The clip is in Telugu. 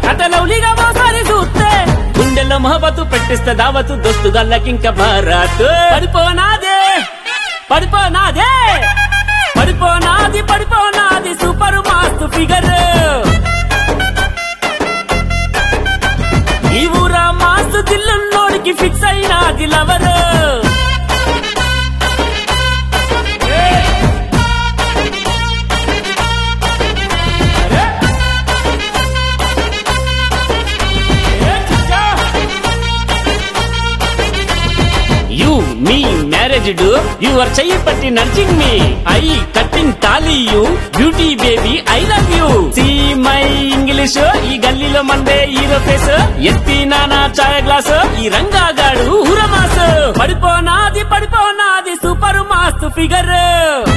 కథ లవ్లీగా ఓసారి చూస్తే గుండెల్లో మొహబతు పెట్టిస్తే దావతు దోస్తు గల్లకింక భారత్ పడిపోనాదే పడిపోనాదే పడిపోనాది పడిపోనాది సూపర్ మాస్తు ఫిగర్ ఈ ఊరా మాస్తు దిల్లున్నోడికి ఫిక్స్ అయినాది lover you me marriage do your చెయ్యి పట్టి నర్చింగ్ మీ ఐ కట్టింగ్ తాలీ you beauty baby I love you see my English ఈ గల్లీలో మందే హీరో ఫేస్ ఎత్తి నానా చాయ్ గ్లాస్ ఈ రంగాగాడు ఊరమాస్ పడిపోనాది పడిపోనాది సూపర్ మాస్తు ఫిగర్